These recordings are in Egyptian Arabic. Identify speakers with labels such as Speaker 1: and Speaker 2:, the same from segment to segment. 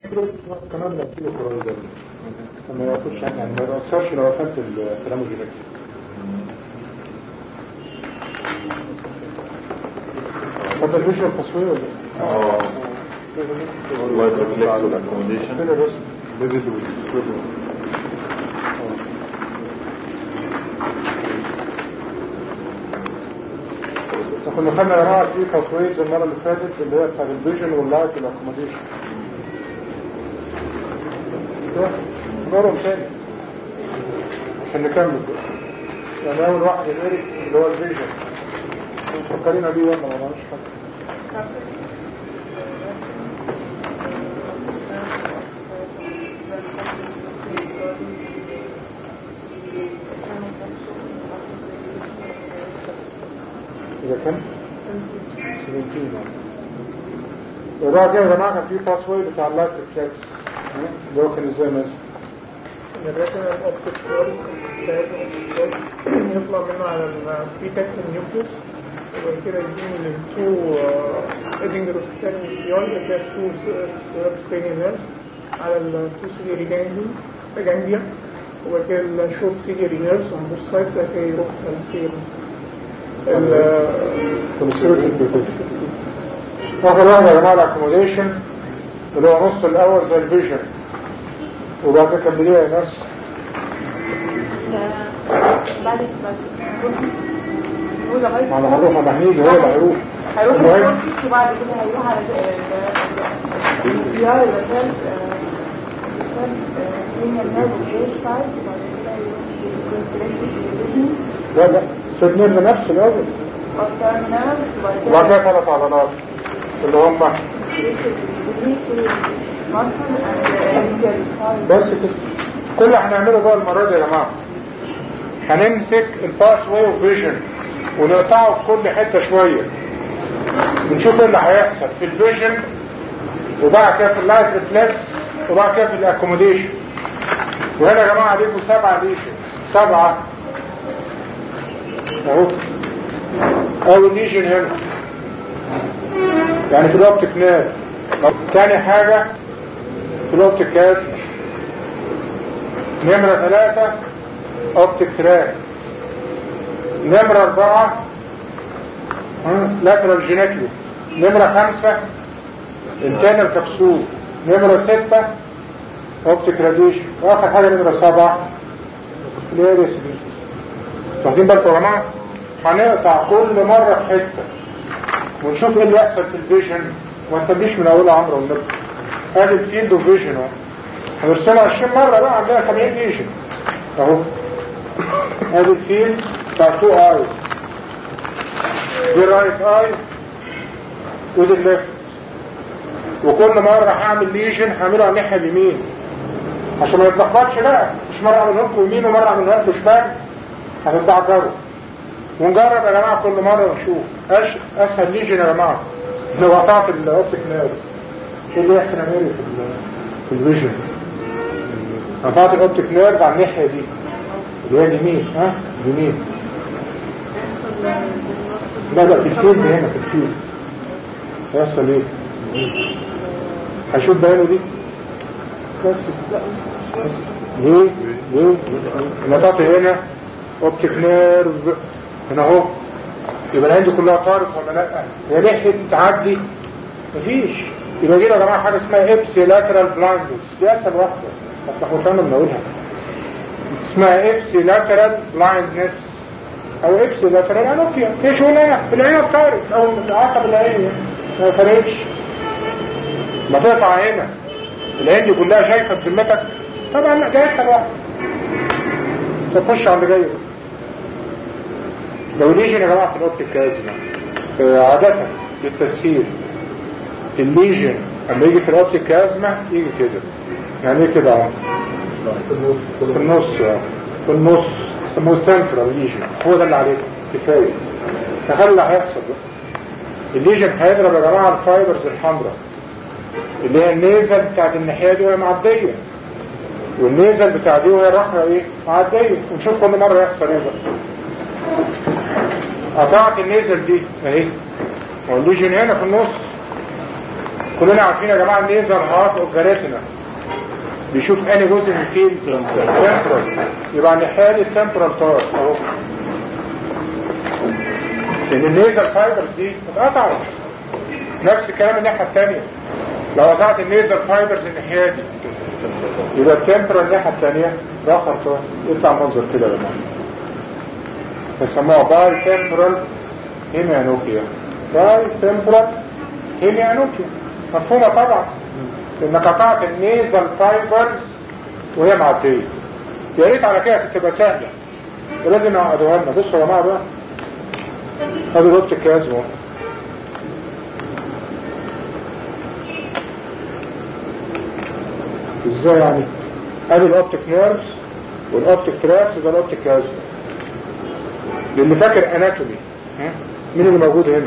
Speaker 1: كمان لو كيلو كورويدال ما يوصلش يعني ما يوصلش لو وصلت السلام الجينيكي طب الفيجن التصوير ولا
Speaker 2: اه اللايت ريفلكس والاكوموديشن
Speaker 1: فين الرسم ليفل والكويبل كنا خدنا يا جماعه في تصوير المره اللي فاتت اللي هي بتاعت الفيجن واللايت والاكوموديشن نورهم تاني عشان نكمل يعني اول واحد الاريك اللي هو الفيجن مفكرين بيه ولا ما نعرفش حاجه إذا كان 17 وبعد كده يا جماعة كان في باسوي بتاع اللايت ريفلكس اللي هو كان ازاي مثلا
Speaker 3: الريتنال اوبتيك فورم يطلع منه على البيتكس نيوكليوس وبعد كده يديني التو ادنج روستاني فيول اللي فيها تو سبيني نيرفز على التو سيليري جانجليا وبعد كده الشورت سيليري نيرفز on both sides بعد كده يروح السيرمز
Speaker 1: اخر واحد يا جماعة الاكوموديشن اللي هو نص الاول زي الفيجن وبعد كده كمليها يا ناس
Speaker 4: بعد نقول لغاية
Speaker 1: مع هنروح مع محمود هو اللي هيروح
Speaker 4: هيروح
Speaker 1: المهم
Speaker 4: الكورتكس وبعد كده هيروح على البيار يبقى كان كان الناس الجيش سايد وبعد كده يروح الكونفرنس
Speaker 1: لا لا سيبني نفس الاول
Speaker 4: أكتر ناس
Speaker 1: وبعد
Speaker 4: وبعد
Speaker 1: كده
Speaker 4: كده
Speaker 1: ثلاث عضلات اللي هم بس كده كل اللي هنعمله بقى المرة دي يا جماعة هنمسك الباس واي اوف فيجن ونقطعه في كل حتة شوية ونشوف ايه اللي هيحصل في الفيجن وبعد كده في اللايت ريفلكس وبعد كده في الاكوموديشن وهنا يا جماعة ليكوا سبعة ليشنز سبعة اهو اول ليجن هنا يعني في الاوبتيك نير تاني حاجة في الاوبتيك كاست نمرة ثلاثة اوبتيك تراك نمرة اربعة لاترال جينيكلي نمرة خمسة انتانال كبسول نمرة ستة اوبتيك راديشن واخر حاجة نمرة سبعة اللي هي ريسبي واخدين بالكم يا جماعة هنقطع كل مرة في حتة ونشوف ايه اللي يحصل في الفيجن وما تبليش من اولها عمرو والنبي ادي الفيلد اوف فيجن اهو هنرسمها 20 مرة بقى عندنا 70 فيجن اهو ادي الفيلد بتاع تو ايز دي رايت اي ودي الليفت وكل مرة هعمل ليجن هعمله على الناحية اليمين عشان ما يتلخبطش بقى مش مرة اعمل لكم يمين ومرة اعمل لكم شمال هتتبعتروا ونجرب يا جماعة كل مرة ونشوف أش... اسهل ليجن يا جماعة لو قطعت الاوبتيك نيرف ايه اللي يحصل يا ميري في ال- في الفيجن قطعت الاوبتيك نيرف على الناحية دي اللي هي اليمين ها اليمين لا لا في الفيلد هنا في الفيلد هيحصل ايه هشوف بيانه دي بس بس. ليه ليه نقطة هنا اوبتيك نيرف هنا اهو يبقى العين دي كلها طارق ولا لا هي لحقت تعدي مفيش يبقى دي يا جماعه حاجه اسمها ابسي لاترال بلايندنس دي اسهل واحده هتلخبطنا من اولها اسمها ابسي لاترال بلايندنس او ابسي لاترال انوبيا هي شغلانه العين بتعرف او عصب العين ما فرقش ما تقطع هنا العين دي كلها شايفه بذمتك طبعا لا ده اسهل واحده تخش على اللي جاي لو ليجن يا جماعه في الاوبتيك كازما آه، عاده بالتسهيل الليجن لما يجي في الاوبتيك كازما يجي كده يعني ايه كده اهو في النص اه في النص يسموه سنترال ليجن هو ده اللي عليك كفايه تخيل اللي هيحصل بقى الليجن هيضرب يا جماعه الفايبرز الحمراء اللي هي النيزل بتاعت الناحيه دي وهي معديه والنيزل بتاع دي وهي راحه ايه معديه ونشوف كل مره يحصل ايه بقى قطعت النيزل دي اهي والليجن هنا في النص كلنا عارفين يا جماعه النيزل هارت اوف ذا ريتنا بيشوف انهي جزء من الفيلد تمبرال يبقى الناحيه دي التمبرال تار اهو لان النيزل فايبرز دي اتقطعت نفس الكلام الناحيه الثانيه لو قطعت النيزل فايبرز الناحيه دي يبقى التمبرال الناحيه الثانيه راخر تار يطلع منظر كده يا جماعه يسموها باي تمبرال هيميانوكيا باي تمبرال هيميانوكيا مفهومه طبعا انك قطعت النيزل فايبرز وهي معديه يا ريت على كده تبقى سهله ولازم نعقدوها لنا بصوا يا جماعه بقى ادي ربط الكازمو ازاي يعني ادي الاوبتيك نيرفز والاوبتيك تراكس وده الاوبتيك كازمو للي فاكر اناتومي ها؟ مين اللي موجود هنا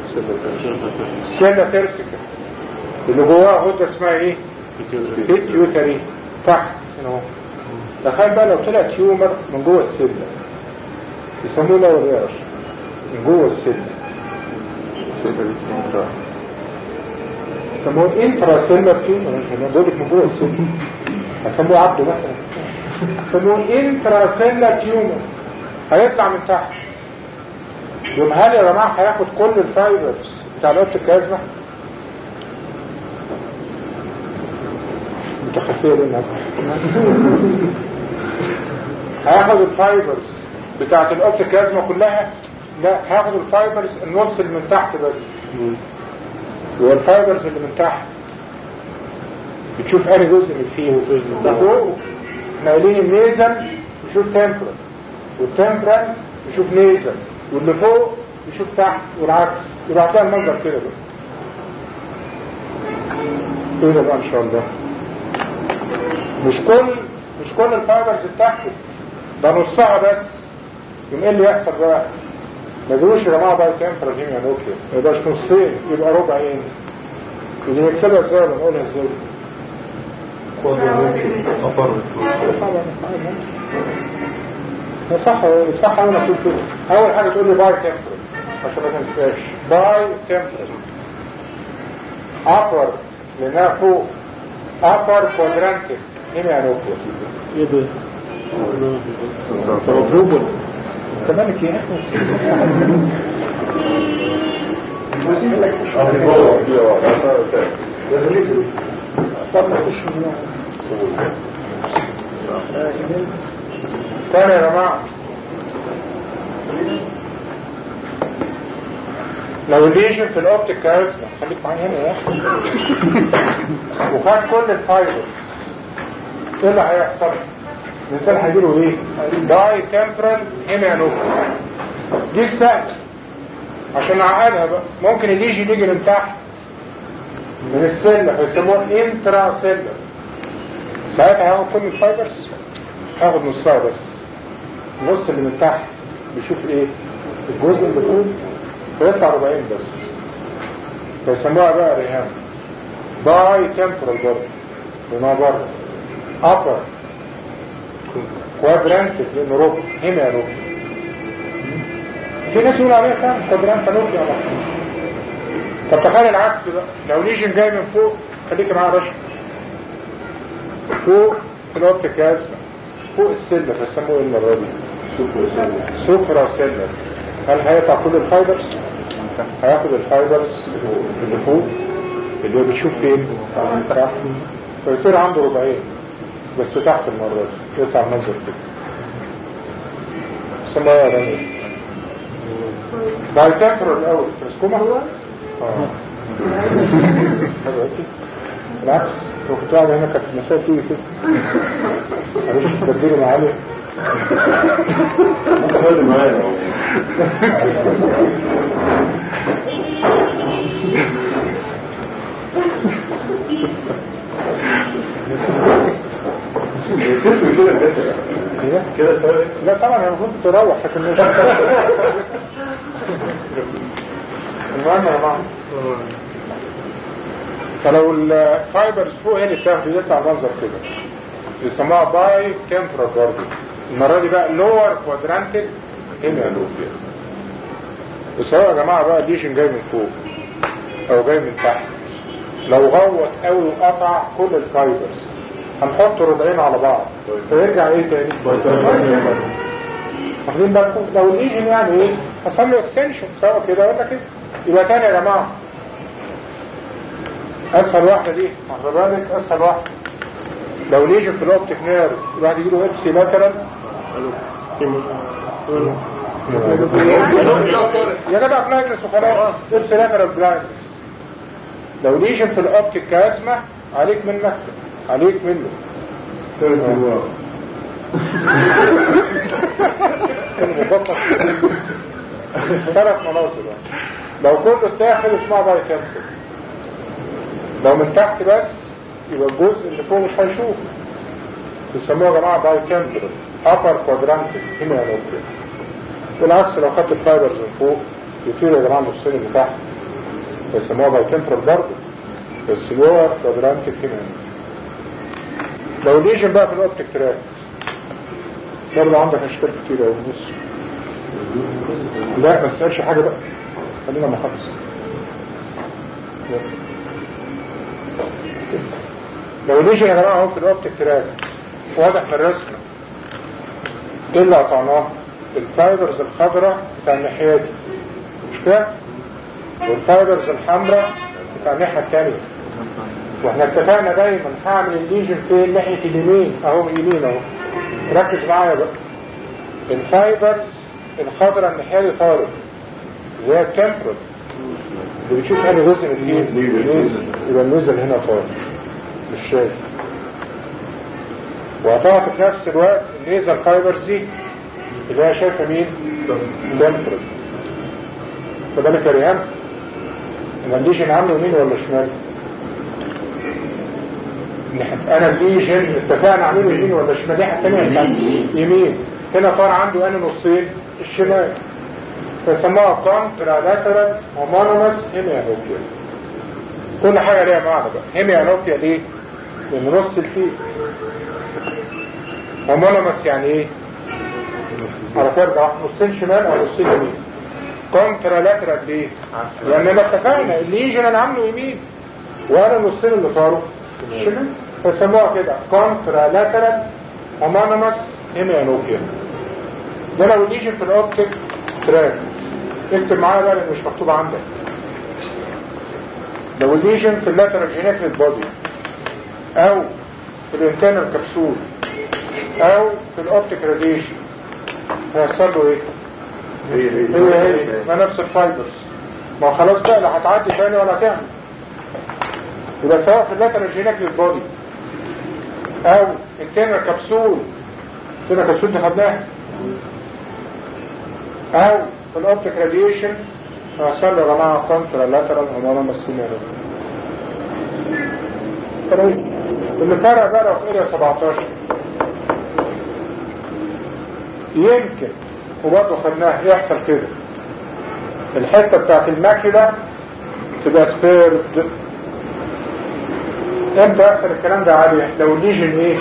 Speaker 1: سيلا تيرسيكا اللي جواها غده اسمها ايه بيتيوتري تحت هنا اهو تخيل بقى لو طلع تيومر من جوه السله يسموه لور اير من جوه السله يسموه انترا سيلر تيومر انا بقول لك من جوه السله هيسموه عبده مثلا يسموه انترا سيلر تيومر هيطلع من تحت يوم هل يا جماعه هياخد كل الفايبرز بتاع الاوبتيك كازما متخفيه ليه هياخد الفايبرز بتاعت الاوبتيك كازما كلها لا هياخد الفايبرز النص اللي من تحت بس هو الفايبرز اللي من تحت بتشوف انهي جزء من فيه ده فوق احنا قايلين النيزل بيشوف تمبرال والتمبرال بيشوف نيزل واللي فوق بيشوف تحت والعكس يبقى هتلاقي المنظر كده بقى كده بقى ان شاء الله مش كل مش كل الفايبرز بتاعته ده نصها بس يبقى ايه اللي يحصل بقى ما يجروش يا جماعه بقى تمبرال هيميا نوكليا ما يبقاش نصين يبقى ربعين ودي نكتبها ازاي ولا نقولها ازاي؟ صح صح انا مكتوب كده اول حاجه تقول لي باي تمبرال عشان ما تنساش باي تمبرال upper لانها فوق upper quadrantic هنا نوكليا
Speaker 2: ايه ده؟
Speaker 1: مضروب كمالك يا اخي تاني يا جماعة لو الليجن في الاوبتيك كارثة خليك معايا هنا يا اخي وخد كل الفايبرز ايه اللي هيحصل؟ الانسان هيجيله ايه؟ باي تمبرال هنا نوكل دي السهل عشان نعقدها بقى ممكن الليجن يجي من تحت من السلة فيسموه انترا سيلر ساعتها هاخد كل الفايبرز هاخد نصها بس النص اللي من تحت بيشوف ايه الجزء اللي فوق فيطلع ربعين بس فيسموها بقى ريهام باي تمبرال برضه لانها بره upper كوادرانتك لانه ربع هنا ربع في ناس يقول عليها كام كوادرانت نوكيا طب تخيل العكس بقى لو ليجن جاي من فوق خليك معايا رشد فوق في الاوبتيك كازما فوق السلة فيسموه ايه المرة دي؟ سوبرا سيلر هل هيقطع كل الفايبرز؟ هياخد الفايبرز اللي فوق اللي هو بتشوف فين؟ تحت فيصير عنده ربعين بس تحت المرة دي يطلع منظر كده سموها يا رامي باي تمبرال الاول ترسكومة؟ اه بالعكس لو كنت قاعد هنا كانت المسائل تيجي كده معلش تبديله معالي
Speaker 2: خلي معايا
Speaker 1: كده
Speaker 2: كده تمام
Speaker 1: لا طبعا انا المفروض تروح لكن مش المهم يا جماعه فلو الفايبرز فوق هنا بتاخده يطلع منظر كده يسموها باي تمبرال برضه المره دي بقى لور كوادرانتك هنا لوبيا بس هو يا جماعه بقى ليشن جاي من فوق او جاي من تحت لو غوط قوي وقطع كل الفايبرز هنحط ربعين على بعض فيرجع ايه تاني واخدين بالكم لو الليجن يعني ايه حصل له اكستنشن سواء كده ولا كده يبقى تاني يا جماعه اسهل واحده دي واخد بالك اسهل واحده لو ليجن في الاوبتيك نيرف الواحد يجي له ابسي لاترال يا جدع بلايندنس وخلاص ابسي لاترال بلايندنس لو ليجن في الاوبتيك كاسمه عليك منك عليك منه المبطل ثلاث مناظر لو كله اتاخد اسمها باي كامبل لو من تحت بس يبقى الجزء اللي فوق مش هيشوف بيسموها يا جماعه باي كامبل upper quadrantic هنا يا دكتور بالعكس لو خدت الفايبرز من فوق يطير يا جماعه النصين اللي تحت بيسموها باي كامبل برضه بس لور كوادرانتيك هنا لو ليجن بقى في الاوبتيك تراك برضه عندك اشكال كتير قوي بص لا ما تسالش حاجه بقى خلينا ما خلص لو ليجن يا جماعه اهو في الاوبتيك تراك واضح من الرسمه ايه اللي قطعناه؟ الفايبرز الخضراء بتاع الناحيه دي مش كده؟ والفايبرز الحمراء بتاع الناحيه الثانيه واحنا اتفقنا دايما هعمل الليجن فين ناحيه اليمين اهو يمين اهو ركز معايا بقى الفايبرز الخضراء الناحيه دي طارق اللي هي التمبرال اللي بتشوف انهي جزء من الايد يبقى النزل هنا طارق مش شايف وقطعت في نفس الوقت الليزر فايبرز دي اللي هي شايفه مين؟ تمبرال فبالك يا ريهام انا الليجن عامله يمين ولا شمال؟ انا الليجن اتفقنا اعمله يمين ولا شمال الناحيه الثانيه يمين هنا طار عنده انا نصين الشمال فسموها كونترا لاترال هومونومس هيميانوبيا كل حاجه ليها معنى بقى هيميانوبيا ليه؟ لان نص الفيل هومونومس يعني ايه؟ على فرد واحد نصين شمال او نصين يمين كونترا لاترال ليه؟ لان ما اتفقنا الليجن انا عامله يمين وانا النصين اللي طاروا شمال فسموها كده كونترا لاترال هومونومس هيميانوبيا ده لو الليجن في الاوبتيك تراك اكتب معايا بقى لان مش مكتوب عندك لو الليجن في اللاترال جينيتال بودي او في الانترنال كبسول او في الاوبتيك راديشن هيحصل له ايه؟ هي هي ما نفس الفايبرز ما هو خلاص بقى لا هتعدي تاني ولا تعمل يبقى سواء في اللاترال جينيتال بودي او انترنال كبسول انترنال كبسول دي خدناها او في الاوبتيك راديشن هيحصل له يا جماعه كونترا لاترال هومونومس طيب اللي فرق بقى لو في اريا 17 يمكن وبرضه خدناه يحصل كده الحته بتاعت الماكيولا تبقى سبيرد امتى يحصل الكلام ده عالي لو الليجن ايه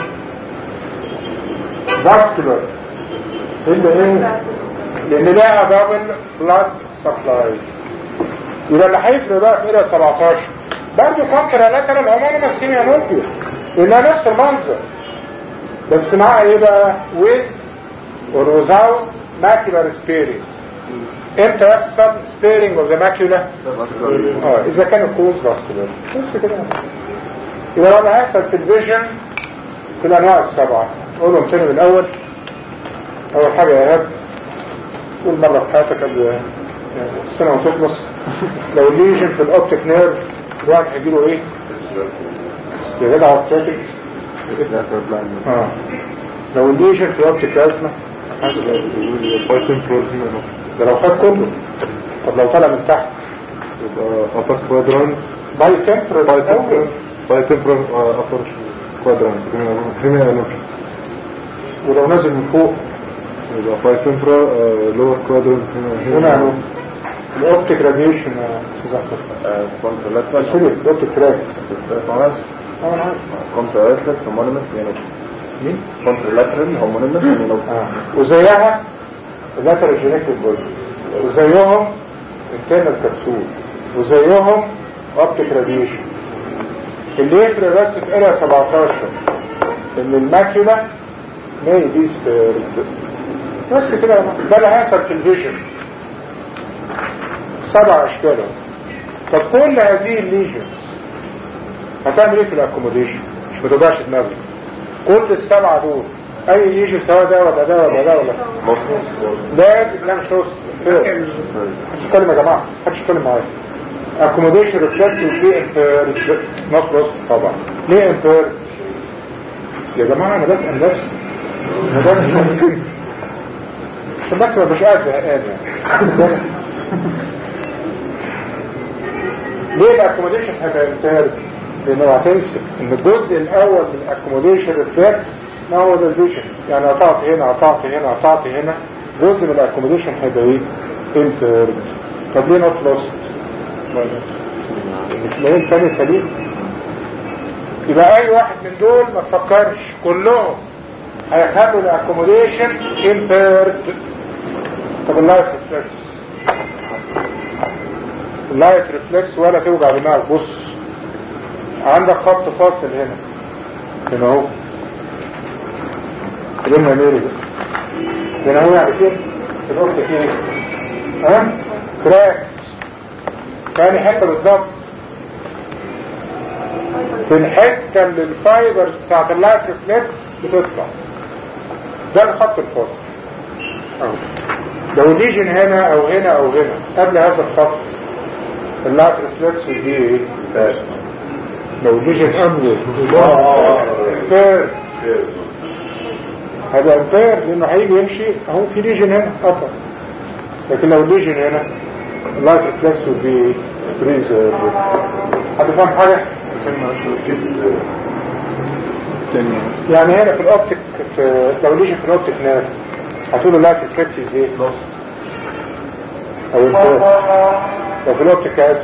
Speaker 1: فاسكولار اللي ايه لان لها دبل بلاد سبلاي يبقى اللي هيفرق بقى في اريا 17 برضه كونترا لاترال هومونومس هيميانوبيا لانها نفس المنظر بس معاها ايه بقى with or without macular sparing امتى يحصل sparing of the macula اه اذا كان الكوز فاسكولار بس كده يبقى لما هيحصل في الفيجن في الانواع السبعه اقولهم تاني من الاول اول حاجه يا ايهاب قول مره في حياتك قبل يعني السنه ما تخلص لو ليجن في الاوبتيك نيرف الواحد هيجيله ايه؟ يا جدع اوبستاتيك اه لو الليجن في الاوبتيك ازمه ده لو خد كله طب لو طلع من تحت
Speaker 2: يبقى upper quadrant
Speaker 1: باي تمبرال
Speaker 2: باي temporal باي temporal uh, upper quadrant hemianopia
Speaker 1: ولو نازل من فوق
Speaker 2: يبقى باي temporal uh, lower quadrant
Speaker 1: هنا يعني الاوبتيك راديشن تذكر سوري الاوبتيك تراك اه انا عارف
Speaker 5: كونترالاترال هومونيمس هيميانوبيا
Speaker 1: مين؟
Speaker 5: كونترالاترال هومونيمس هيميانوبيا
Speaker 1: آه. وزيها اللاترال جينيتال بودي وزيهم انترنال كبسول وزيهم اوبتيك راديشن اللي يفرق بس في اريا 17 ان الماكيولا may be spared بس كده يا جماعة. ده اللي هيحصل في الفيجن سبع اشكال طب كل هذه الليجنز هتعمل ايه في الاكوموديشن مش متوجعش دماغك كل السبعه دول اي ليجن سواء ده ولا ده ولا ده ولا لازم لا مش نص محدش يتكلم يا جماعه محدش يتكلم معايا accommodation reflective ليه امبير نص نص طبعا ليه امبير يا جماعه انا بسال نفسي أنا بسأل- عشان بس ما بقاش قاعد زهقان يعني ليه الاكوموديشن هيبقى امبير لانه هتنسى ان الجزء الاول من الاكوموديشن ريفلكس ما هو ده الفيجن يعني قطعت هنا قطعت هنا قطعت هنا جزء من الاكوموديشن هيبقى ايه امبير طب ليه نوت لوست الاثنين تاني سليم يبقى اي واحد من دول ما تفكرش كلهم هيخلوا الاكوموديشن امبيرد طب اللايت ريفلكس اللايت ريفلكس ولا توجع دماغك بص عندك خط فاصل هنا هنا اهو لما ميري ده هنا هو يعني فين في الأرض فين ها كراك تاني حتة بالظبط في الحتة اللي الفايبرز بتاعت اللايت ريفلكس بتطلع ده الخط الفاصل اهو لو ليجن هنا او هنا او هنا قبل هذا الخط اللايت ريفلكس دي ايه؟ لو ليجن قبل امبير هذا امبير لانه هيجي يمشي اهو في ليجن هنا قطع لكن لو ليجن هنا اللايت ريفلكس دي فريز حد فاهم حاجه؟ يعني هنا في الاوبتيك في لو ليجن في الاوبتيك نيرف هتقول اللايت ريفلكس ايه؟ او امبير لو في الاوبتيك اسف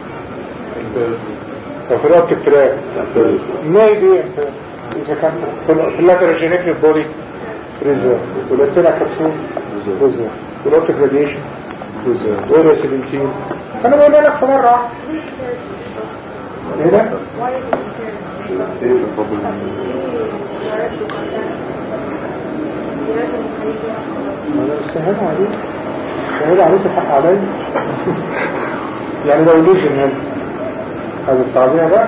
Speaker 1: لو في الاوبتيك تراك maybe امبير اذا كان في اللاترال جينيكال بودي ريزيرف والانتنا كبسول ريزيرف والاوبتيك راديشن ريزيرف اوريا 17 انا بقول لك في مره واحدة. ايه ده؟ انا سهل عليك سهل عليك الحق عليا يعني لو ليجن هنا هذا التعبير بقى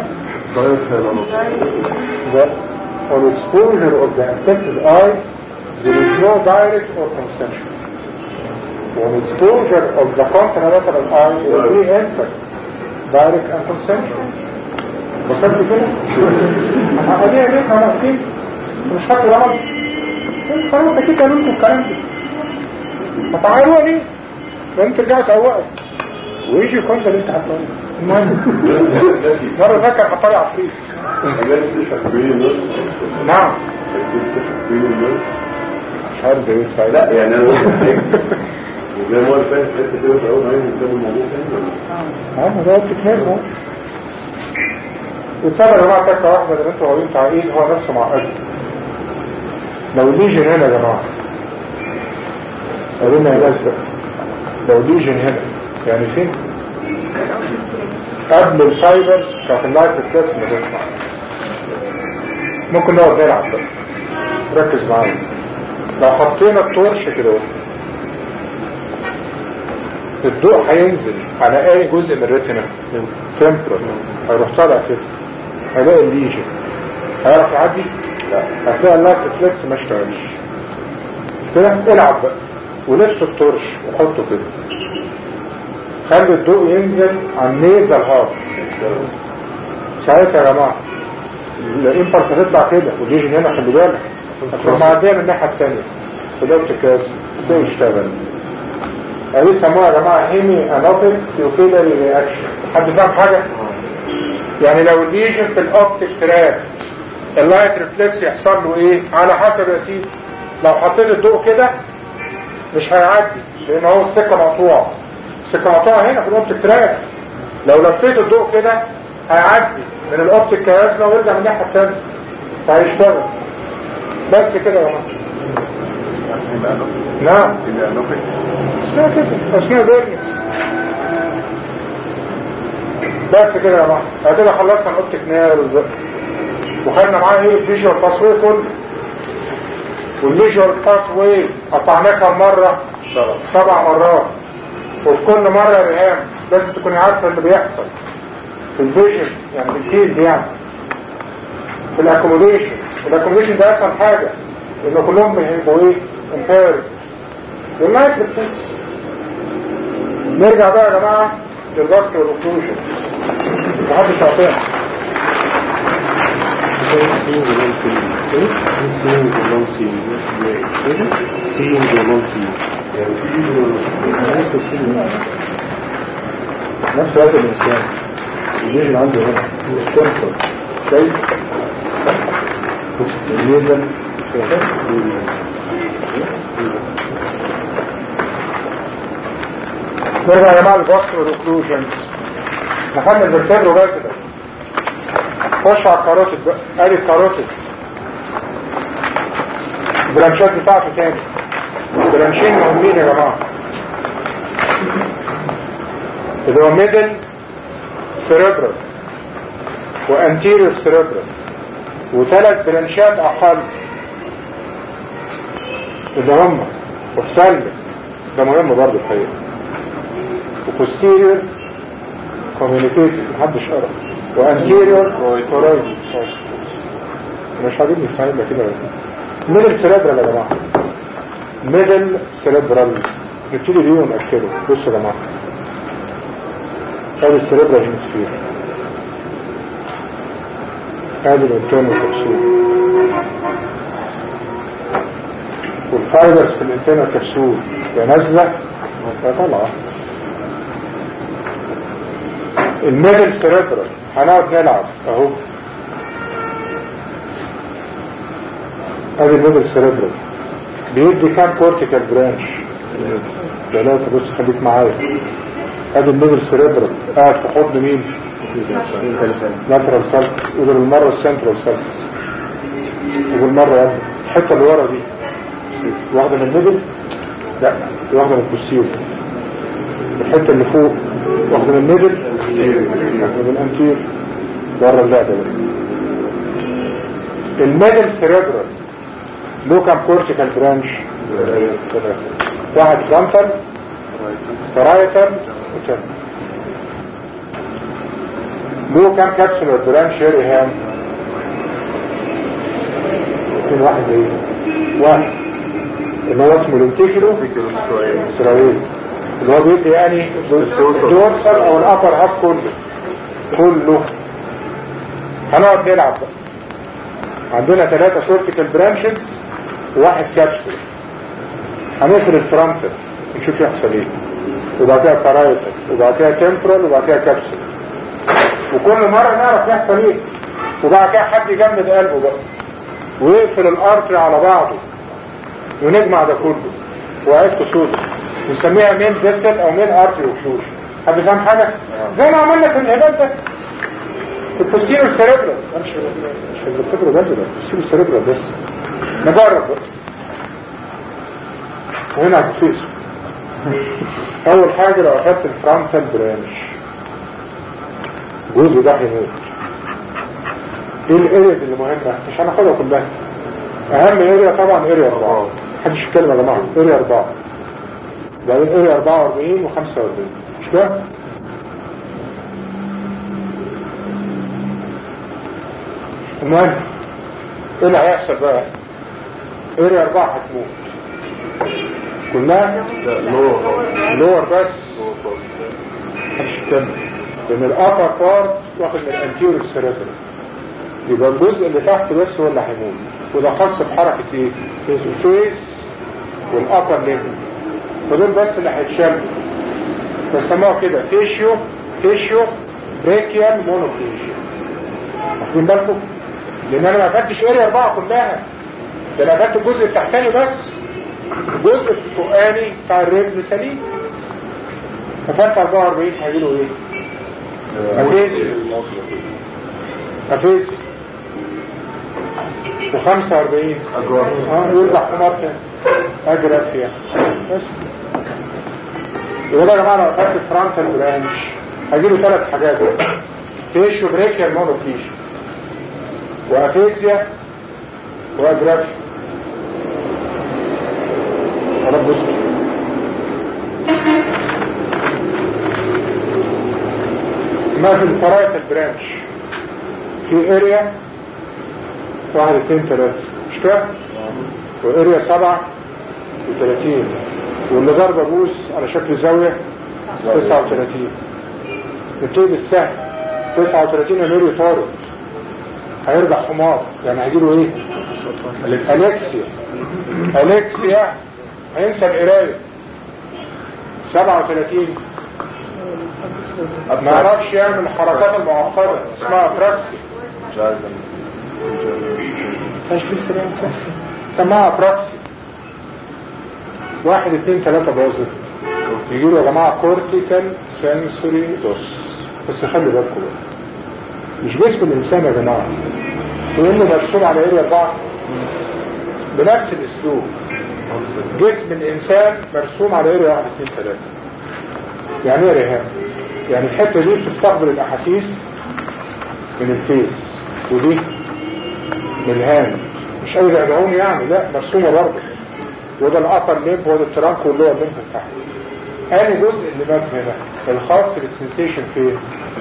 Speaker 1: that on exposure of the affected eye, there is no direct or consensual. On exposure of the contralateral eye, it will be entered direct and consensual. وصلت كده؟ هدي عليك انا ناقصين مش فاكر رمض خلاص اكيد قالوا لكم الكلام ده فتعالوا ليه؟ وانت رجعت تقوقت ويجي الكونت اللي انت هتقوله المهم مرة فاكر حطالي عفريت نعم مش عارف ده ايه سعيد
Speaker 5: لا يعني انا قلت حاجه وزي ما هو اللي فات حته كده في اول ما ينزل قدام الموضوع تاني ولا
Speaker 1: اه ده التكنيك اهو والسبب يا جماعه تكه واحده اللي انتوا قايلين تعقيد هو نفسه معقد لو ليجن هنا يا جماعه قالوا يا ناس بقى لو ليجن هنا يعني فين؟ قبل الفايبرز بتاعت اللايف ريفلكس ما تطلع ممكن نقعد نلعب بقى ركز معايا لو حطينا التورش كده اهو الضوء هينزل على اي جزء من الريتنا تمبرال هيروح طالع كده هيلاقي الليجن هيعرف يعدي؟ لا هتلاقي اللايت ريفلكس ما اشتغلش كده العب بقى ولف التورش وحطه كده خلي الضوء ينزل على النيزل هارت ساعتها يا جماعه الامبلس هتطلع كده والليجن هنا خلي بالك هتروح معديه من الناحيه الثانيه فده بتكاس ده يشتغل قالوا سموها يا جماعه هيمي انوبيك بيوكيلاري رياكشن حد فاهم حاجه؟ يعني لو الليجن في الاوبتيك تراك اللايت ريفلكس يحصل له ايه؟ على حسب يا سيدي لو حطيت الضوء كده مش هيعدي لان هو السكه مقطوعه السكه مقطوعه هنا في الاوبتيك تراك لو لفيت الضوء كده هيعدي من الاوبتيك كيازما ويرجع من الناحيه الثانيه فهيشتغل بس كده يا جماعه نعم اسمها كده اسمها بيرنس بس كده يا جماعه بعد كده خلصنا الاوبتيك نيرف وخدنا معاه ايه الفيجوال باسوي كله والفيجوال باسوي قطعناه كم مره سبع مرات وفي كل مره يا ريهام لازم تكوني عارفه اللي بيحصل في الفيجن يعني في الفيلد يعني في الاكوموديشن الاكوموديشن ده اسهل حاجه لان كلهم بيبقوا ايه امبيرد والمايكروفيكس نرجع بقى يا جماعه للباسكت والاوكلوجن محدش عارفين
Speaker 2: Seeing the non-seeing. Seeing the non-seeing. Seeing the non-seeing.
Speaker 5: يعني في
Speaker 2: نفس الشيء.
Speaker 1: نفس هذا الانسان الفيجن عنده هنا الكونتر شايف الميزان نرجع يا جماعه للبصر والاوكلوجنز دخلنا الفرتبرو بس ده خش على الكاروتيد بقى ادي الكاروتيد البرانشات بتاعته تاني برانشين مهمين يا جماعه اللي هو ميدل سيريبرال وانتيريور سيريبرال وثلاث برانشات اقل اللي هم وسلم ده مهم برضه الحقيقه وبوستيريور كوميونيكيتيف محدش قرا وانتيريور كورويد مش عاجبني الفايل كده ميدل سيريبرال يا جماعه ميدل سيريبرال نبتدي بيه ونأكده بصوا يا جماعه ادي السيريبرال هيمسفير ادي الانترنال كبسول والفايبرز في الانترنال كبسول يا نازله يا طالعه الميدل سيريبرال هنقعد نلعب اهو ادي الميدل سيريبرال بيدي كام كورتيكال برانش ثلاثة بص خليك معايا ادي الميدل سيريبرال قاعد في حضن مين لاترال سالكس وبالمرة السنترال سالكس وبالمرة يا ابني الحتة اللي ورا دي واخدة من الميدل لا دي واخدة من الكوسيو الحتة اللي فوق واخدة من الميدل واخدة من الانتير بره اللعبة ده الميدل سيريبرال له كام كورتيكال برانش واحد فرونتال فرايتال وتن له كام كابسولار برانش يا ريهام اثنين واحد ايه واحد اللي هو اسمه لنتيكلو اسرائيل اللي هو بيدي يعني الدورسال او الابر هاب كله كله هنقعد نلعب بقى عندنا ثلاثة كورتيكال برانشز وواحد كابسول هنقفل الفرونتال نشوف يحصل ايه وبعد كده بارايتال وبعد كده تمبرال وبعد كده كابسول وكل مرة نعرف يحصل ايه وبعد كده حد يجمد قلبه بقى ويقفل الارتري على بعضه ونجمع ده كله وعيد كسود نسميها مين فيسل او مين ارتري وكسوش حد فاهم حاجة؟ زي ما عملنا في الهبال ده في البوستيريور سيريبرال مش مش الفكرة بس ده البوستيريور سيريبرال بس نجرب بقى وهنا هتفيس اول حاجة لو اخدت الفرونتال برانش جزء ده هيموت ايه الاريز اللي مهمة مش هناخدها كلها اهم اريا طبعا اريا اربعة محدش يتكلم يا جماعة اريا اربعة بعدين اريا اربعة واربعين وخمسة واربعين مش كده المهم ايه اللي هيحصل بقى اريا اربعة هتموت كلها لور بس محدش يتكلم لان الابر بارت واخد من الانتيوريور سيريبرال يبقى الجزء اللي تحت بس هو اللي هيموت وده خاص بحركة ايه الفيس والابر ليفل فدول بس اللي هيتشالوا بسموها كده فيشيو فيشيو بريكيال مونوفيشيو واخدين بالكم لان انا ما خدتش اريا اربعة كلها ده انا خدت الجزء التحتاني بس الجزء الفوقاني بتاع الرجل سليم فخدت 44 هيجيله ايه؟ افيزيا افيزيا و45 اه يرجع حمار تاني اجرى فيها بس يبقى يا جماعه لو خدت فرونتال برانش هيجيله ثلاث حاجات تيشو بريكيال مونوكيشن وافيسيا واجرافيا رب يستر ما في الفرايت البرانش في اريا واحد اتنين تلاتة مش كده؟ واريا سبعة وتلاتين واللي ضرب ابوس على شكل زاوية تسعة وتلاتين نبتدي بالسهل تسعة وتلاتين ينوري طارق هيرجع حمار يعني هيجيله ايه؟ الكسيا الكسيا هينسى القراية 37 ما يعرفش يعمل الحركات المعقدة اسمها براكسي مش لسه بقى سماها براكسي واحد اتنين تلاتة باظت يجيله يا جماعة كورتيكال سنسوري دوس بس خلي بالكم بقى مش جسم الانسان يا جماعة وانه مرسوم على اريا اربعة بنفس الاسلوب جسم الانسان مرسوم على اريا واحد اتنين تلاتة يعني ايه رهان يعني الحتة دي بتستقبل الاحاسيس من الفيس ودي من الهان مش اي رعبعون يعني لا مرسومة برضه وده الابر ليمب وده الترانك واللور ليمب تحت اني جزء اللي مات هنا الخاص بالسنسيشن فين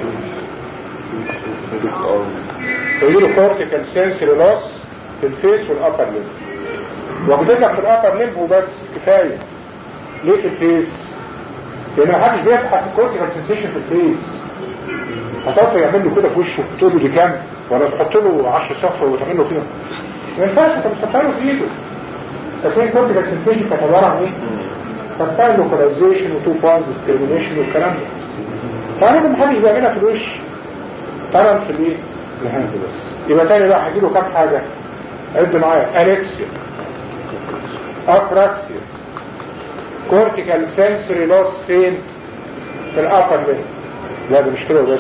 Speaker 1: يقولوا كورتيكال سنسوري لوس في الفيس والابر ليمب واخدين لك في الابر ليمب وبس كفايه ليه في الفيس لان محدش بيبحث الكورتيكال سنسيشن في الفيس هتقعد يعمل له كده في وشه تقول له دي كام ولا تحط له 10 صفر وتعمل له كده ما ينفعش انت مش هتحطها له في ايده لكن الكورتيكال سنسيشن كانت عباره عن ايه؟ تفتح لوكاليزيشن وتو بانز ديسكريميشن والكلام ده فانا محدش بيعملها في الوش طبعا في الايه؟ الهاند بس يبقى تاني بقى هجيله كام حاجه عد معايا انكسيا افراكسيا كورتيكال سنسوري لوس فين في الابر ليمب لا ده مش كده بس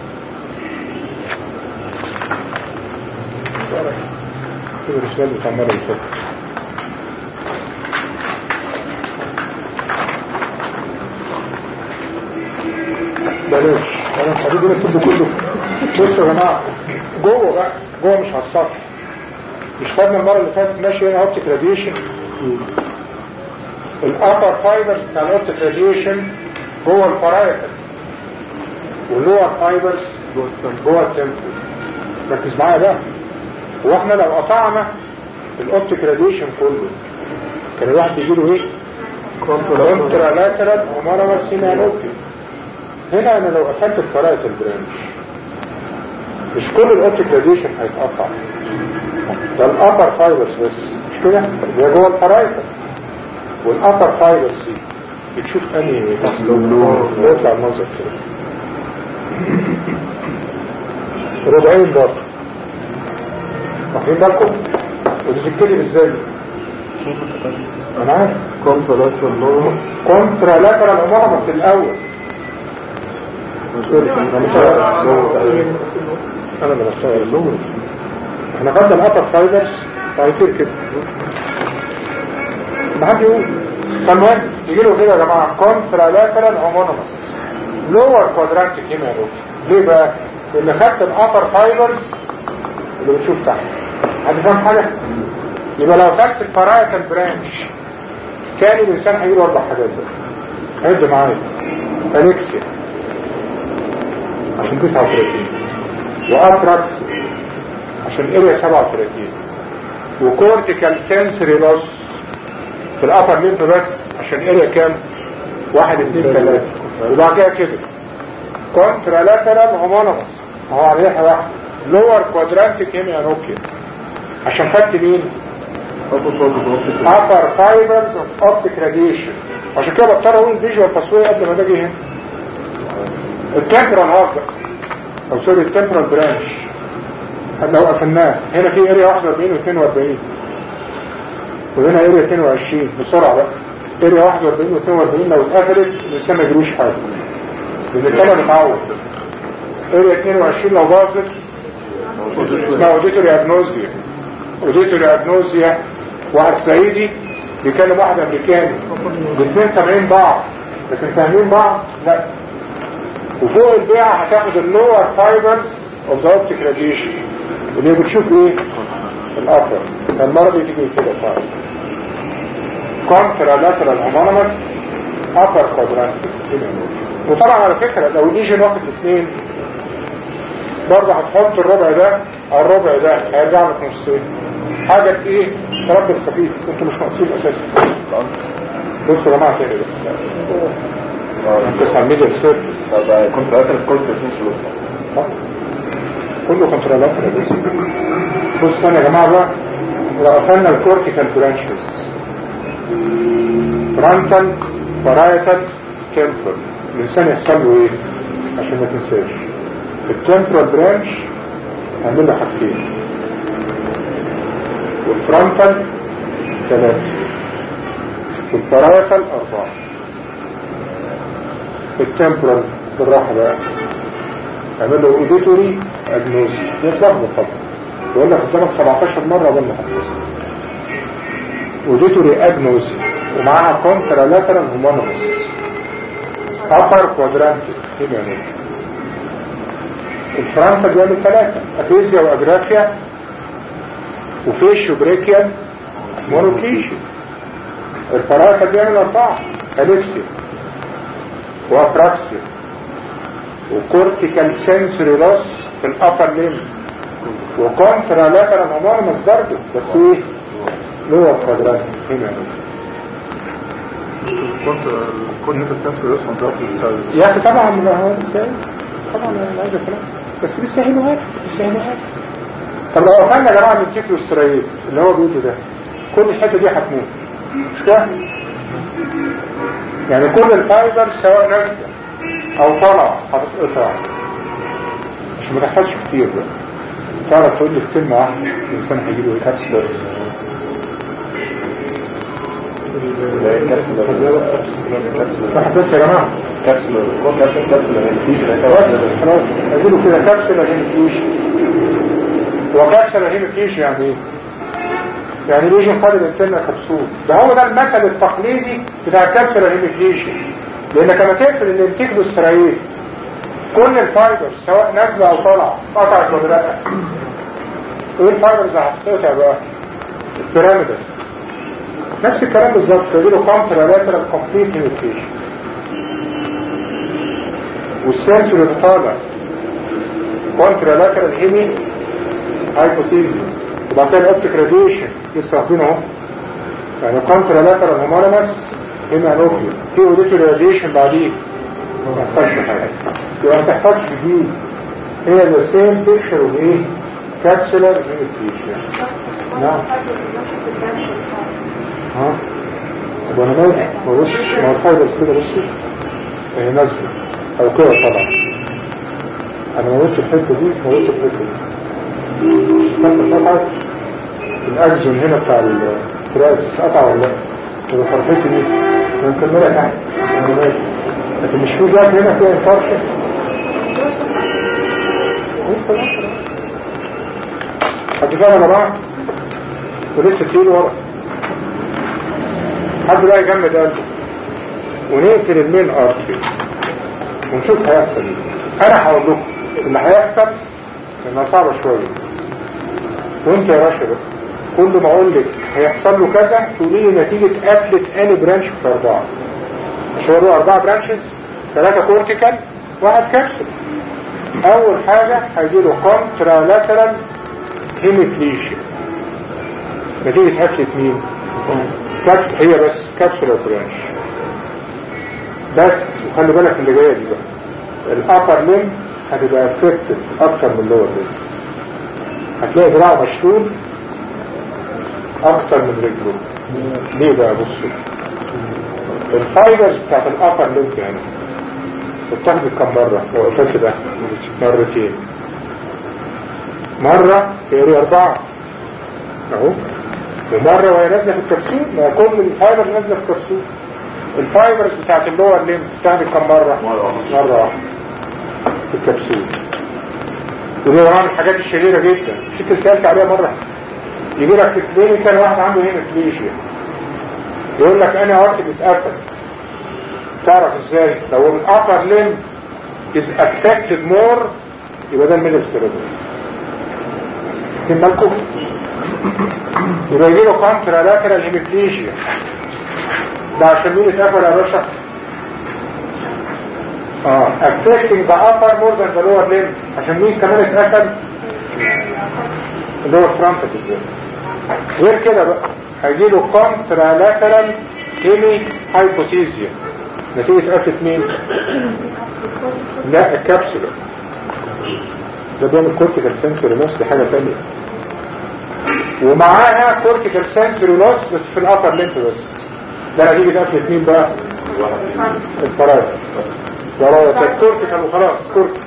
Speaker 1: كده الرسالة بتاع المرة اللي فاتت بلاش انا حبيبي انا كله كله بصوا يا جماعه جوه بقى جوه مش على السطح مش خدنا المره اللي فاتت ماشي هنا اوبتيك راديشن الابر فايبرز بتاع الاوبتيك راديشن جوه الفرايتر واللور فايبرز جوه التمبل ركز معايا بقى هو احنا لو قطعنا الاوبتيك راديشن كله كان الواحد يجي له ايه؟ كونترا لاترال ومرة سينانوبتيك هنا انا لو قفلت الفرائط البرانش مش كل الاوبتيك راديشن هيتقطع ده الابر فايبرز بس مش كده ده جوه الفرائط والابر فايبرز دي بتشوف انهي يطلع المنظر كده ربعين برضه واخدين بالكم ودي تتكلم ازاي انا عارف
Speaker 2: كونترا لاترال
Speaker 1: كونترا لاترال عموما بس الاول انا بنشتغل اللون احنا خدنا الابر فايبرز فهيطير كده ما حد يقول فالمهم يجي له كده يا جماعه كونترا لاترال هومونومس لور كوادرانت كيميا ليه بقى؟ لان خدت الابر فايبرز اللي بتشوف تحت حد فاهم حاجه؟ يبقى لو خدت الفرايتال برانش كان الانسان هيجي له اربع حاجات بقى عد معايا انكسيا عشان 39 واتراكس عشان اريا 37 وكورتيكال سنسوري لوس في الابر ليمب بس عشان اريا كام واحد اتنين تلاتة وبعد كده كده كونترا لاترال هومونومس هو على ريحة واحدة لور كوادرانتيك هيميا نوكيا عشان خدت مين upper fibers of optic radiation عشان كده بضطر اقول الفيجوال تصوير قبل ما باجي هنا التمبرال هارد او سوري التمبرال برانش لو قفلناه هنا في اريا 41 و 42 وهنا اريا 22 بسرعه بقى اريا 41 و 42 لو اتقفلت الانسان ما يجروش حاجه لان الكلام متعود اريا 22 لو باظت اسمها اوديتوري ابنوزيا اوديتوري ابنوزيا واحد صعيدي بيكلم واحد امريكاني الاثنين سامعين بعض لكن فاهمين بعض لا وفوق البيعة هتاخد اللور فايبرز اوف ذا اوبتيك راديشن اللي بتشوف ايه الابر فالمرة دي تيجي كده فايبر كونترا لاترال هومونيمس ابر كوادرانت وطبعا على فكرة لو ليجن واخد اثنين برضه هتحط الربع ده على الربع ده هيرجع لك نصين حاجة ايه تربي الخفيف انتوا مش ناقصين اساسا بصوا يا جماعة تاني ده انت سميت السيرفس
Speaker 5: طب كنت قاتل الكل 30 فلوس
Speaker 1: كله كنترولات بس بص تاني يا جماعة بقى لو قفلنا الكورتيكال برانشز فرونتال بارايتال تمبرال الانسان يحصل له ايه عشان ما تنساش التمبرال برانش هنعمل له حاجتين والفرونتال ثلاثة والبارايتال أربعة التمبرال بالراحة بقى اعمل له اوديتوري اجنوز يتلخبط طبعا يقول لك قدامك 17 مره قبل ما تحفظها اوديتوري اجنوز ومعاها كونترا لاترال هومونوس ابر كوادرانتيك كده يعني الفرنسا بيعمل ثلاثه افيزيا واجرافيا وفيشيو بريكيال مونوكيشن الفراكه بيعمل اربعه اليكسيا وابراكسيا وكورتيكال سنسوري لوس في الابر ليم وكونترا لاترال هومونيمس برضه بس ايه لور كوادرات هنا
Speaker 2: كنت كل انت السنسور يصلا ضغط
Speaker 1: يا اخي طبعا ما هو ازاي طبعا انا عايز افهم بس بيسهلوا هات بيسهلوا هات طب لو قفلنا يا جماعه من الكيكلو ستريت اللي هو بيقوله ده كل الحته دي هتموت مش كده؟ يعني كل الفايبر سواء نازله او طالعه هتتقطع عشان ما تحتاجش كتير بقى تعرف تقول لي في كلمه واحده الانسان هيجيله ايه كابسولر واحد بس يا جماعه
Speaker 5: كبسولة كبسولة كبسولة
Speaker 1: بس خلاص هجيله كده كابسولر هيميكليشن هو كابسولر هيميكليشن يعني ايه؟ يعني ليجن خارج الانترنال كبسول ده هو ده المثل التقليدي بتاع الكبسولر هيميكليشن لانك لما تقفل الانتيكلو سترايت كل الفايبرز سواء نازله او طالعه قطعت ولا لا ايه الفايبرز اللي هتتقطع بقى البيراميدال نفس الكلام بالظبط تجيله كونترا لاترال كومبليت هيميكليشن والسنسور اللي طالع كونترا لاترال هيمي هايبوثيزيس وبعد كده الاوبتيك راديشن لسه واخدينه اهو يعني كونترا لاترال هومونيمس هنا نوكيو في اوديتو راديشن بعديه ما حصلش حاجه يبقى ما تحتاجش دي هي ذا سيم بيكتشر اوف ايه كابسولار هيميكليشن نعم ها طب انا مالي ما بص ما هو الفايبرز كده بصي هي نازله او كده طبعا انا موتت الحته دي موتت الحته دي فانت قطعت الاجزون هنا بتاع الترابس قطع ولا لا يبقى فرحتي دي ونكملها تحت انا مالي لكن مش في جات هنا فيها فرشه حد فاهم يا جماعه ولسه تقيل ورا حد بقى يجمد قلبه ونقفل المين ارتري ونشوف هيحصل ايه انا هقول لكم اللي هيحصل انها صعبه شويه وانت يا باشا بقى كل ما اقول لك هيحصل له كذا تقولي لي نتيجه قفله اني برانش في اربعه مش هو له اربعه برانشز ثلاثه كورتيكال واحد كابسول اول حاجه هيجيله كونترا لاترال هيميكليشن نتيجه قفله مين؟ كابس هي بس كابسولار برانش بس وخلي بالك من اللي جايه دي بقى الابر ليم هتبقى افكتد اكتر من اللور ليم هتلاقي دراعه مشلول اكتر من رجله ليه بقى بصوا الفايبرز بتاعت الابر ليم يعني بتاخد كم مرة لو قلت ده مرتين مرة تقري اربعة اهو ومرة وهي نازلة في الكبسول ما كل الفايبرز نازلة في الكبسول الفايبرز بتاعت اللور ليم بتاخد كم مرة مرة واحدة في الكبسول ودي طبعا الحاجات الشهيرة جدا مش انت سألت عليها مرة يجي لك في كلينيكال واحد عنده هيموفليشيا يقول لك انا عرفت بتقفل تعرف ازاي لو الابر لين is affected more يبقى ده الميدل سيريبرال في بالكم يبقى يجي له كونترا لاترال هيميبليجيا ده عشان مين اتقفل يا باشا اه affecting the upper more than the lower limb عشان مين كمان اتقفل اللي هو فرونتال بالذات غير كده بقى هيجي له كونترا لاترال هيمي هايبوتيزيا نتيجة قفلة مين؟ لا الكبسولة ده بيعمل كورتيكال سنسوري لوس دي حاجة تانية ومعاها كورتيكال سنسوري لوس بس في الأبر لينك بس ده نتيجة قفلة مين بقى؟ الفراغ ورايا كانت كورتيكال وخلاص كورتيكال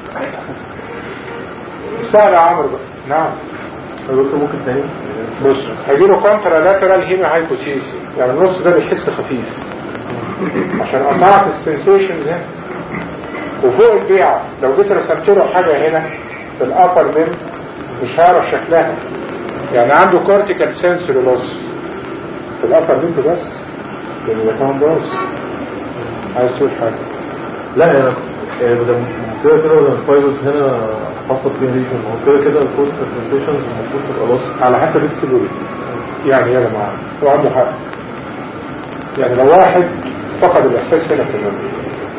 Speaker 1: سهل يا عمرو بقى نعم
Speaker 2: دكتور ممكن تاني
Speaker 1: بص هيجيله كونترا لاترال هيمي هايبوتيسي يعني النص ده بيحس خفيف عشان قطعت السنسيشنز هنا وفوق البيعة لو جيت رسمت له حاجة هنا في الابر ليم مش هعرف شكلها يعني عنده كورتيكال سنسوري لوس في الابر ليم بس لان ده كمان باص عايز تقول حاجة
Speaker 2: لا يعني يعني بدل كده كده بدل الفايروس هنا حصل فيه ريجن هو كده كده الكورتيكال سنسيشنز المفروض تبقى لوس
Speaker 1: على حسب السيلولي يعني يا جماعة هو عنده حق يعني لو واحد فقد الإحساس هنا في النوم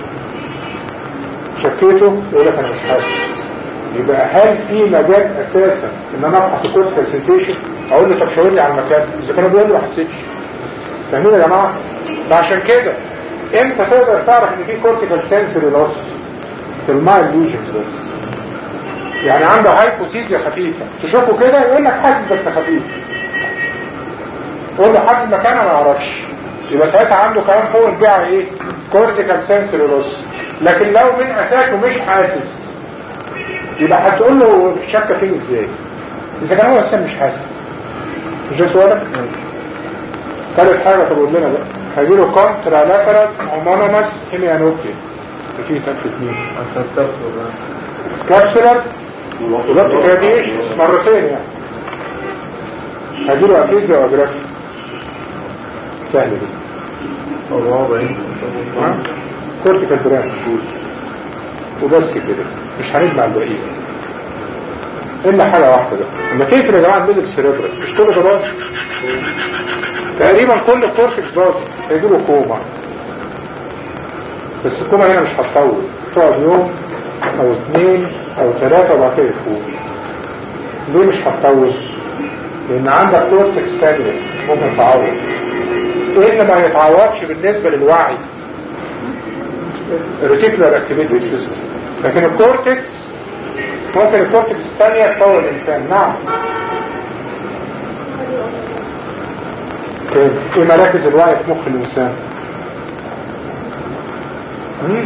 Speaker 1: شكيته يقول لك أنا مش حاسس يبقى هل في مجال أساسا إن أنا أبحث الكورتيكال سنسيشن أقول له طب شاور لي على المكان إذا كانوا بيقولوا ما حسيتش فاهمين يا جماعة؟ فعشان كده امتى تقدر تعرف ان في كورتيكال سنسوري لوس في المايل ليجنز بس يعني عنده هايبوتيزيا خفيفة تشوفه كده يقول لك حاسس بس خفيف قول له حد مكانه ما يعرفش يبقى ساعتها عنده كمان فوق البيع ايه كورتيكال سنسوري لوس لكن لو من اساسه مش حاسس يبقى هتقول له شك فيه ازاي اذا كان هو اساسا مش حاسس مش ده سؤالك ثالث حاجه تقول لنا بقى هيجيله كونترا لاترال هومونوماس هيميانوبيا في تنفيذ مين
Speaker 2: عشان تكسر
Speaker 1: كابسولر ولابت كراديش مرتين يعني هجيله افيزيا واجرافي سهل دي
Speaker 2: 44
Speaker 1: ها؟ كورتيكال برانش وبس كده مش هنجمع الباقيين الا حاجه واحده بقى لما تقفل يا جماعه الميدل سيريبرال مش كل ده باظ تقريبا كل الكورتكس باظ هيجيله كوما بس الكوما هنا مش هتطول تقعد يوم او اثنين او ثلاثه وبعد كده يفوق ليه مش هتطول؟ لان عندك كورتكس ثانيه ممكن تعوض ايه اللي ما يتعوضش بالنسبه للوعي؟ الريتيكولار اكتيفيتي سيستم لكن الكورتكس ممكن الكورتكس الثانيه تطور الانسان نعم ايه إيه مراكز الوعي في مخ الانسان مم؟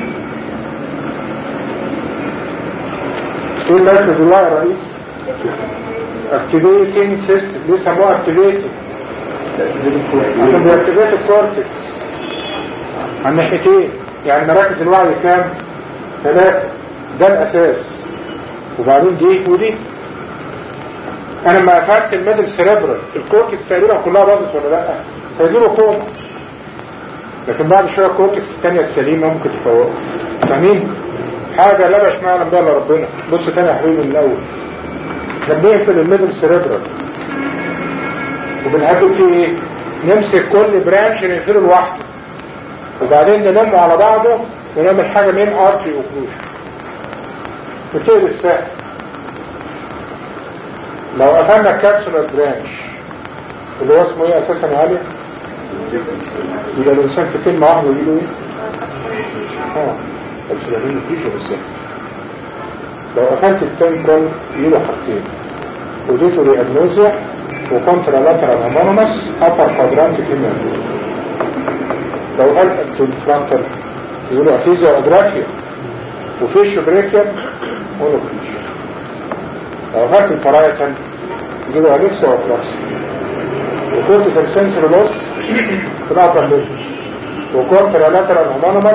Speaker 1: ايه مركز الوعي يا رئيس اكتيفيتنج سيستم ليه سموها اكتيفيتنج عشان بيكتيفيت الكورتكس عن ناحيتين يعني مراكز الوعي كام ثلاثة ده الاساس وبعدين دي ودي انا لما قفلت الميدل سيريبرال الكورتكس تقريبا كلها باظت ولا لا هيجيله كوما لكن بعد شويه الكورتكس الثانيه السليمه ممكن تفوقه فاهمين حاجه لا باش معلم بها الا ربنا بص تاني يا حبيبي من الاول احنا بنقفل الميدل سيريبرال وبنهدف فيه ايه نمسك كل برانش نقفله لوحده وبعدين نلمه على بعضه ونعمل حاجه مين ارتري اوكلوجن بتقل السهل لو قفلنا الكابسولار برانش اللي هو اسمه ايه اساسا يا علي يبقى الانسان في كلمه واحده يجي له ايه اه كابسولار برانش بس لو قفلت التمبرال يجي له حاجتين وديته ريأجنوزيا وكونترا لاترال هومونوماس ابر كوادرانتيك هيميانوزيا لو قلقت الفرونتال يقول له افيزيا واجرافيا وفيش بريكيا ونوكليش لو هات الفرايتن يجيبوا أليكسا وفلاكسا وكورتيكال سنسور لوس في الأبر ليفل وكورتيكال لاترال هومونوماس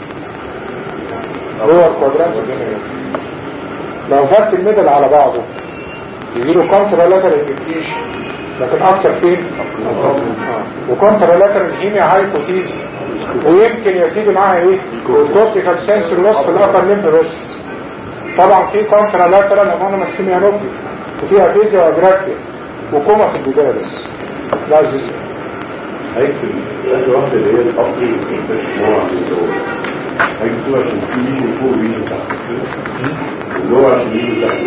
Speaker 1: هو الكوادرانت لو هات الميدل على بعضه يجيله كونترا لاترال انفكتيشن لكن اكتر فين؟ وكونترا لاترال هيميا هايبوتيزي ويمكن يا سيدي معاها ايه؟ الكورتيكال سنسور لوس في الأبر ليفل بس طبعا في كونترا لاترال امونيمس سيميانوبي وفي افيزيا واجراكتيا وكوما في البدايه بس ده عزيز
Speaker 5: هيكتب اخر واحده اللي هي الابري مش هو عشان الدور هيكتب عشان في يجي فوق ويجي تحت اللي هو عشان يجي تحت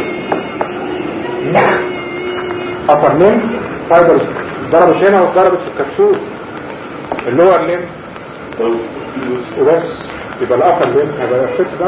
Speaker 1: ابر لين فايبر ضربت هنا وضربت في الكبسول اللور لين
Speaker 5: طب
Speaker 1: وبس يبقى الابر لين هيبقى افكت ده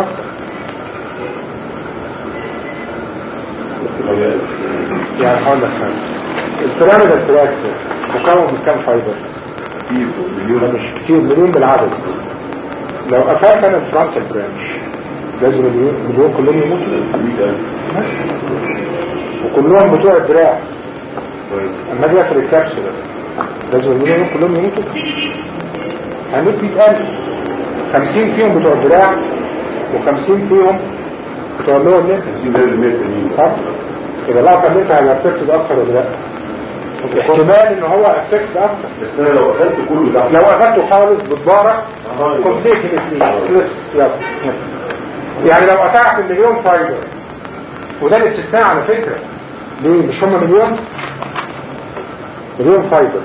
Speaker 1: يعني هقول لك حاجه البيراميدال تراك مكون من كام فايبر؟
Speaker 5: كتير
Speaker 1: ده
Speaker 5: مليون
Speaker 1: مش كتير مليون بالعدد لو قفلت انا الفرونتال برانش لازم مليون مليون كلهم يموتوا
Speaker 5: مية ألف
Speaker 1: بس. وكلهم بتوع الدراع
Speaker 5: كويس
Speaker 1: اما اجي اخر الكبسوله لازم المليون كلهم يموتوا هنموت 100000 50 فيهم بتوع الدراع و50 فيهم بتوع اللور لين
Speaker 5: 50 ده المية التانيين
Speaker 1: صح؟ يبقى الأقل لسه هيبقى افكتد أكتر ولا لا؟ احتمال إن هو افكتد أكتر
Speaker 5: بس انا لو اخدت كله تحت
Speaker 1: لو أخدته خالص بالبارة
Speaker 5: آه، يبقى-
Speaker 1: كومبليت الاثنين يلا يعني لو قطعت المليون فايبر وده الاستثناء على فكرة ليه مش هم مليون مليون فايبر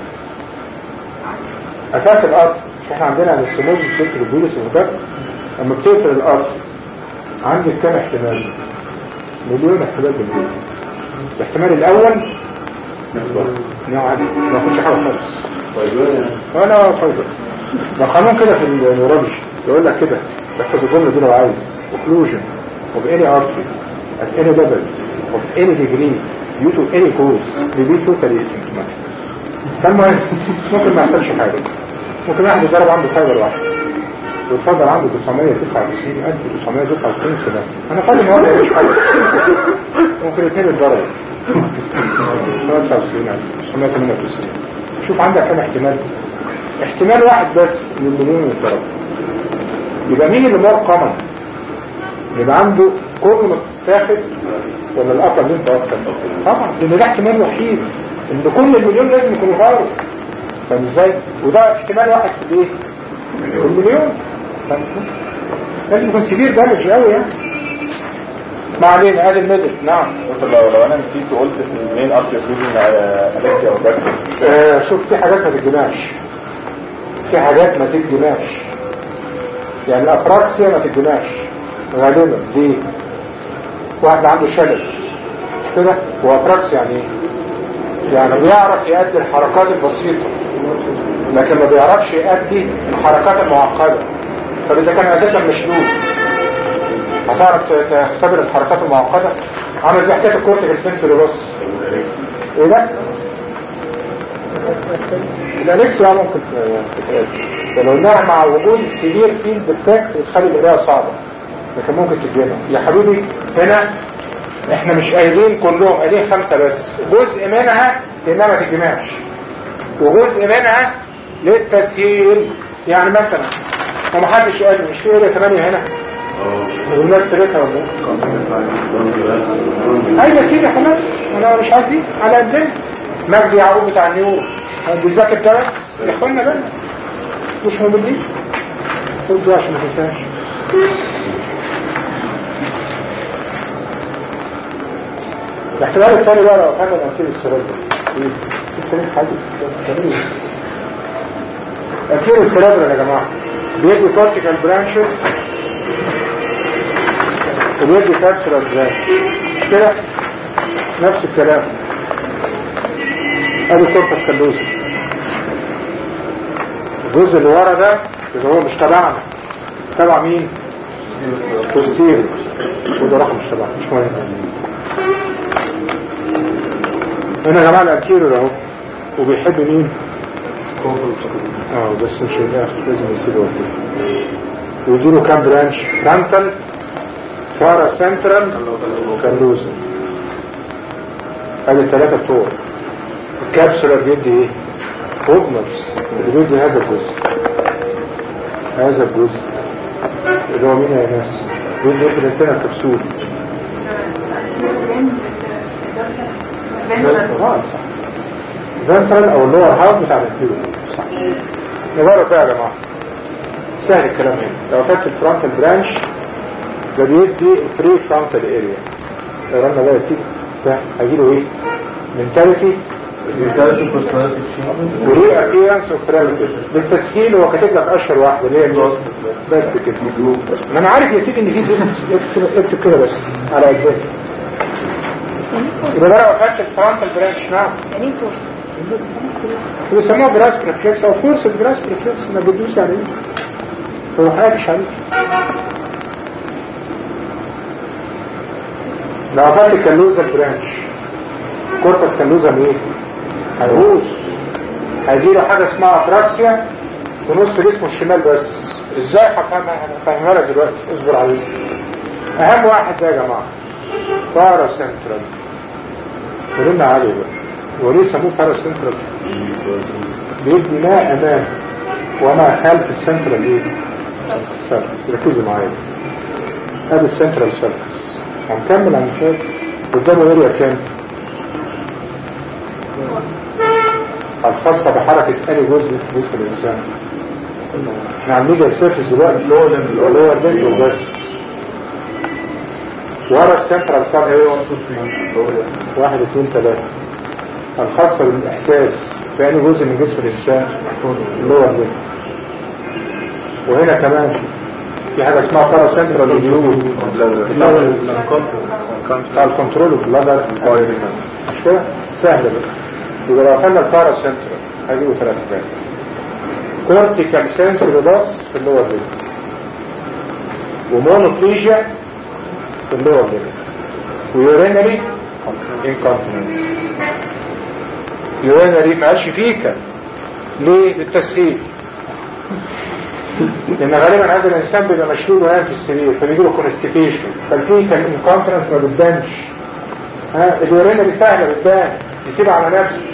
Speaker 1: قطعت الأرض مش احنا عندنا انستموزيس فكر الفيروس وده لما بتقفل الأرض عندك كام احتمال مليون احتمال بالمليون الاحتمال الأول انه عادي ما ياخدش حاجة خالص
Speaker 5: طيب انا
Speaker 1: ولا فايدة ده قانون كده في النيورولوجي يقول لك كده تحفظ الجملة دي لو عايز occlusion of any artery at any level of any degree due to any cause may be totally asymptomatic فالمهم ممكن ما يحصلش حاجة ممكن واحد يضرب عنده فايبر واحد ويتفضل عنده 999 1999 سنة انا فاهم ان هو ما يعملش حاجة ممكن اثنين يتضربوا 99 998 شوف عندك كم احتمال احتمال واحد بس من مليون يتضرب يبقى مين اللي مور كومن يبقى عنده كله متاخد ولا الأقل اللي انت أكتر طبعا لأن ده احتمال وحيد ان كل المليون لازم يكونوا غاروا فاهم ازاي؟ وده احتمال واحد في الايه؟ في المليون فاهم ازاي؟ لازم يكون سيفير دامج قوي يعني ما علينا ادي الميدل نعم
Speaker 6: دكتور لو لو انا نسيت وقلت في المين ارتي اوكلوجن الكسيا او باكتر
Speaker 1: آه شوف في حاجات ما تتجمعش في حاجات ما تتجمعش يعني الابراكسيا ما تتجمعش غالبا ليه واحد عنده شلل مش كده هو ابراكسيا يعني ايه يعني بيعرف يؤدي الحركات البسيطة لكن ما بيعرفش يؤدي الحركات المعقدة طب اذا كان اساسا مشلول هتعرف تختبر الحركات المعقدة عامل زي حكاية الكورتيكال سنسوري بص ايه ده؟ الانكسيا ممكن تتقال ولو انها مع وجود السيفير فيلد افكت تخلي القرايه صعبه لكن ممكن تتجمع يا حبيبي هنا احنا مش قايلين كلهم قايلين خمسه بس جزء منها لانها ما تتجمعش وجزء منها للتسهيل يعني مثلا ومحدش قال لي مش في اريا 8 هنا والناس تريتها ولا ايه؟ ايوه كده خلاص انا مش عايز ايه على قدنا مجدي يعقوب بتاع النيورو بيذاكر ده بس يا اخوانا بقى مش مملين خد ده عشان ما تنساش الاحتمال الثاني بقى لو كان الانتيل السيرابر ايه؟ الثاني حاجه الثاني الانتيل السيرابر يا جماعه بيدي كورتيكال برانشز وبيدي كابسولار برانش مش كده؟ نفس الكلام ادي كوربس كالوزي الجزء اللي ورا ده اللي هو مش تبعنا تبع مين؟ بوستيريور وده رقم مش تبعنا مش مهم هنا يا جماعه الانتيريور اهو وبيحب مين؟ اه بس مش الاخر لازم يسيبه وقته ويديله كام برانش؟ فرانتال فارا سنترال كالوزي ادي الثلاثه بتوع الكبسولة بيدي ايه هوجمرز اللي بيدي هذا الجزء هذا الجزء اللي هو مين يا ناس بيدي ايه في الانتنة كبسول فنترال او اللور هاوس بتاع الانتيرو صح نجرب بقى يا جماعة سهل الكلام هنا لو خدت الفرونتال برانش ده بيدي فري فرونتال اريا قررنا بقى يا سيدي ده هيجيله ايه؟ منتاليتي
Speaker 2: mentality personality change
Speaker 1: وليه appearance of primitive بالتسهيل هو كاتب لك اشهر واحده اللي هي الجوز بس كده ما انا عارف يا سيدي ان في زوج اكتب- اكتب كده بس على قدام يبقى ده لو اخدت الفرونتال برانش نعم
Speaker 4: يعني فورس
Speaker 1: بيسموها جراس بريفلكس او فورس جراس بريفلكس ما بيدوس عليه هو حاجش عليه لو اخدت الكالوزا برانش كوربس كالوزا ايه؟ هيغوص هيجيله حاجه اسمها اتراكسيا في نص جسمه الشمال بس ازاي هفهمها هفهمها لك دلوقتي اصبر عليا اهم واحد ده يا جماعه بارا سنترال قولنا عليه بقى وليه سموه بارا سنترال بيدي ما امام وما خلف السنترال ايه سيرفس ركزوا معايا ادي السنترال سيرفس هنكمل عن شويه قدامه اريا كام الخاصة بحركة أي جزء في جسم الإنسان احنا عاملين ميديا سيرفس دلوقتي اللي هو اللي هو البنت بس ورا السنترال ساب ايه واحد اثنين ثلاثة الخاصة بالإحساس في أي جزء من جسم الإنسان اللي هو البنت وهنا كمان في حاجة اسمها بارا سنترال اليوم بتاع الكنترول بلادر مش كده سهلة بقى يبقى لو خلنا البارا سنترال هجيبه ثلاث بقى كورتيكال سنسوري باص في اللور ليمب ومونوبليجيا في اللور ليمب ويورينري انكونتيننس يورينري ما قالش فيك ليه للتسهيل لان غالبا هذا الانسان بيبقى مشلول وينام في السرير فبيجي له كونستيبيشن فالفيكال انكونتيننس ما بتبانش ها اليورينري سهله بتبان يسيب على نفسه